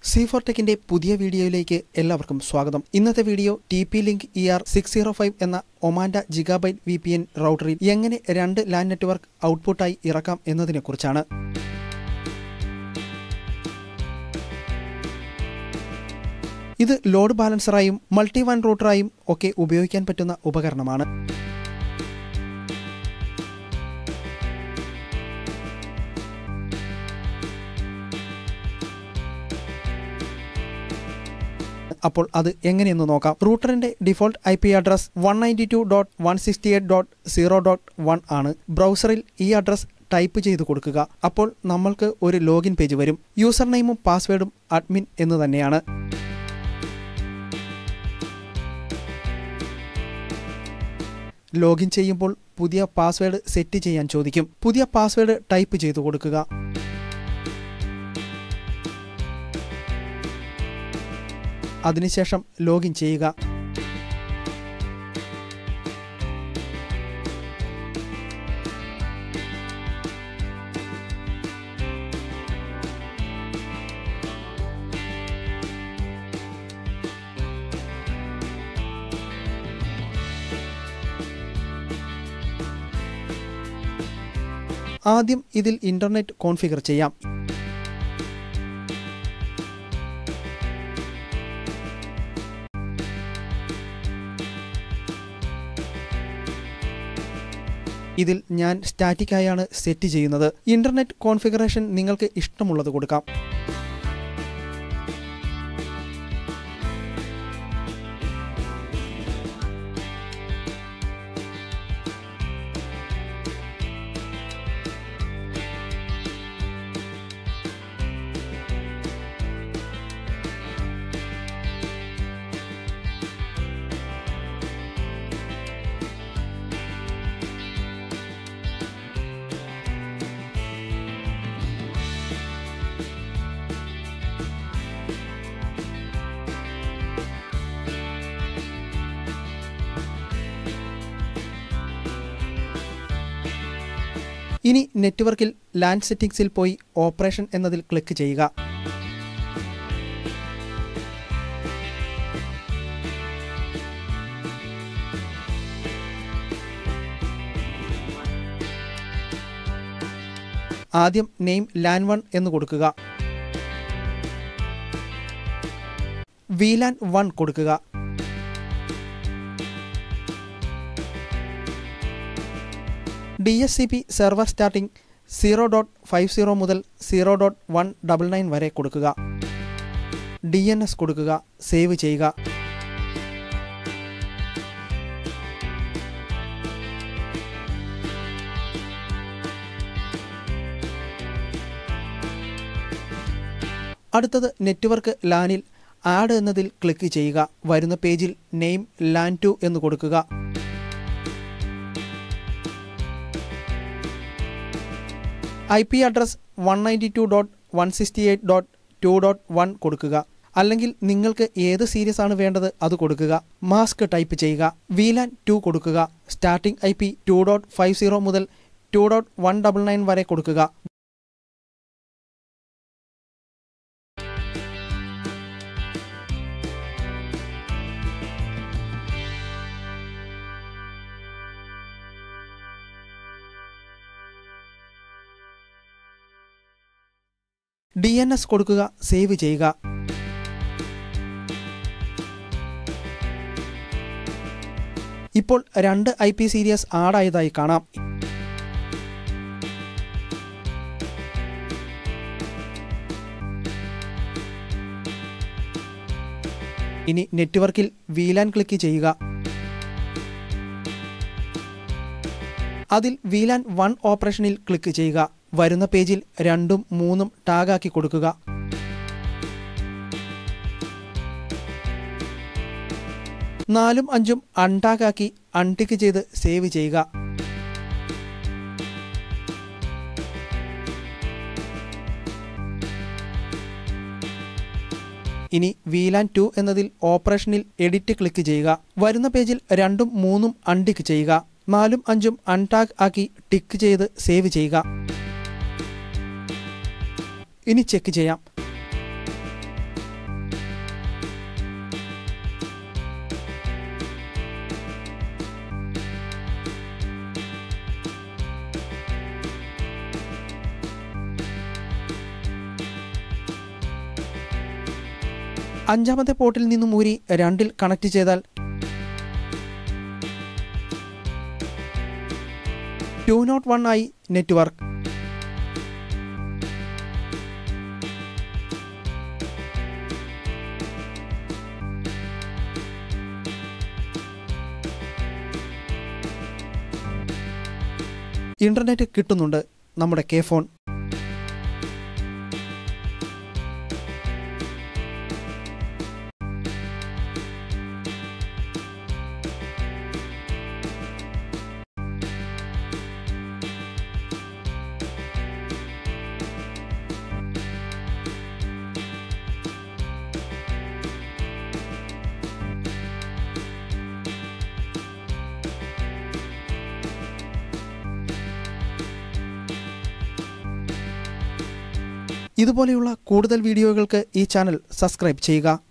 C four ടെക്കിന്റെ പുതിയ വീഡിയോയിലേക്ക് എല്ലാവർക്കും സ്വാഗതം ഇന്നത്തെ video T P Link E R six zero five എന്ന ഒമാൻഡ ജിഗാബൈറ്റ് വി പി എൻ റൗട്ടറിൽ എങ്ങനെ രണ്ട് ലാൻഡ് നെറ്റ്വർക്ക് ഔട്ട്പുട്ടായി ഇറക്കാം എന്നതിനെക്കുറിച്ചാണ് ഇത് ലോഡ് ബാലൻസറായും മൾട്ടി വൺ റൂട്ടറായും ഒക്കെ ഉപയോഗിക്കാൻ പറ്റുന്ന ഉപകരണമാണ് അപ്പോൾ അത് എങ്ങനെയെന്ന് നോക്കാം റൂട്ടറിന്റെ default I P address one ninety two dot one sixty eight dot zero dot one ആണ് ബ്രൗസറിൽ ഈ അഡ്രസ് ടൈപ്പ് ചെയ്ത് കൊടുക്കുക അപ്പോൾ നമ്മൾക്ക് ഒരു ലോഗിൻ പേജ് വരും യൂസർ നെയിമും പാസ്വേഡും അഡ്മിൻ എന്ന് തന്നെയാണ് ലോഗിൻ ചെയ്യുമ്പോൾ പുതിയ പാസ്വേഡ് സെറ്റ് ചെയ്യാൻ ചോദിക്കും പുതിയ പാസ്വേഡ് ടൈപ്പ് ചെയ്ത് കൊടുക്കുക അതിനുശേഷം ലോഗിൻ ചെയ്യുക ആദ്യം ഇതിൽ ഇന്റർനെറ്റ് കോൺഫിഗർ ചെയ്യാം ഇതിൽ ഞാൻ സ്റ്റാറ്റിക്കായാണ് സെറ്റ് ചെയ്യുന്നത് ഇന്റർനെറ്റ് കോൺഫിഗറേഷൻ നിങ്ങൾക്ക് ഇഷ്ടമുള്ളത് കൊടുക്കാം ഇനി നെറ്റ്വർക്കിൽ ലാൻഡ് സെറ്റിംഗ്സിൽ പോയി ഓപ്പറേഷൻ എന്നതിൽ ക്ലിക്ക് ചെയ്യുക ആദ്യം നെയിം ലാൻ വൺ എന്ന് കൊടുക്കുക വിലാൻ വൺ കൊടുക്കുക D S C P server starting zero dot five zero മുതൽ zero dot one double nine വരെ കൊടുക്കുക ഡി എൻ എസ് കൊടുക്കുക സേവ് ചെയ്യുക അടുത്തത് നെറ്റ്വർക്ക് ലാനിൽ ആഡ് എന്നതിൽ ക്ലിക്ക് ചെയ്യുക വരുന്ന പേജിൽ നെയിം ലാൻ ടു എന്ന് കൊടുക്കുക I P address one ninety two dot one sixty eight dot two dot one കൊടുക്കുക അല്ലെങ്കിൽ നിങ്ങൾക്ക് ഏത് സീരീസ് ആണ് വേണ്ടത് അത് കൊടുക്കുക മാസ്ക് ടൈപ്പ് ചെയ്യുക വിലാൻ ടു കൊടുക്കുക starting I P two dot five zero മുതൽ two dot one double nine വരെ കൊടുക്കുക ഡി എൻ എസ് കൊടുക്കുക സേവ് ചെയ്യുക ഇപ്പോൾ രണ്ട് ഐ പി സീരീസ് ആഡായതായി കാണാം ഇനി നെറ്റ്വർക്കിൽ വീലാൻ ക്ലിക്ക് ചെയ്യുക അതിൽ വീലാൻ വൺ ഓപ്പറേഷനിൽ ക്ലിക്ക് ചെയ്യുക വരുന്ന പേജിൽ രണ്ടും മൂന്നും ടാഗാക്കി കൊടുക്കുക നാലും അഞ്ചും അൺടാഗാക്കി അൺടിക്ക് ചെയ്ത് സേവ് ചെയ്യുക ഇനി വീലാൻ ടു എന്നതിൽ ഓപ്പറേഷനിൽ എഡിറ്റ് ക്ലിക്ക് ചെയ്യുക വരുന്ന പേജിൽ രണ്ടും മൂന്നും അൺടിക്ക് ചെയ്യുക നാലും അഞ്ചും അൺടാഗ് ആക്കി ടിക്ക് ചെയ്ത് സേവ് ചെയ്യുക ഇനി ചെക്ക് ചെയ്യാം അഞ്ചാമത്തെ പോർട്ടിൽ നിന്നും ഊരി രണ്ടിൽ കണക്ട് ചെയ്താൽ ടു നോട്ട് വൺ ആയി നെറ്റ്വർക്ക് ഇന്റർനെറ്റ് കിട്ടുന്നുണ്ട് നമ്മുടെ കെ ഫോൺ ഇതുപോലെയുള്ള കൂടുതൽ വീഡിയോകൾക്ക് ഈ ചാനൽ സബ്സ്ക്രൈബ് ചെയ്യുക